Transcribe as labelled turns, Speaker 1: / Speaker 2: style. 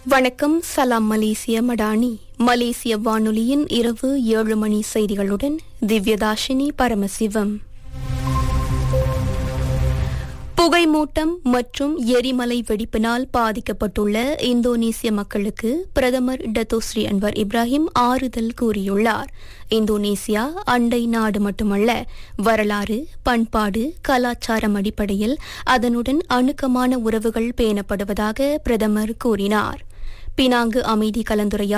Speaker 1: வணக்கம் சலாம் மலேசிய மடானி மலேசிய வானொலியின் இரவு ஏழு மணி செய்திகளுடன் திவ்யதாஷினி பரமசிவம் புகைமூட்டம் மற்றும் எரிமலை வெடிப்பினால் பாதிக்கப்பட்டுள்ள இந்தோனேசிய மக்களுக்கு பிரதமர் டத்தோஸ்ரீ அன்வர் இப்ராஹிம் ஆறுதல் கூறியுள்ளார் இந்தோனேசியா அண்டை நாடு மட்டுமல்ல வரலாறு பண்பாடு கலாச்சாரம் அடிப்படையில் அதனுடன் அணுக்கமான உறவுகள் பேணப்படுவதாக பிரதமர் கூறினார் பினாங்கு அமைதி கலந்துரையாடல்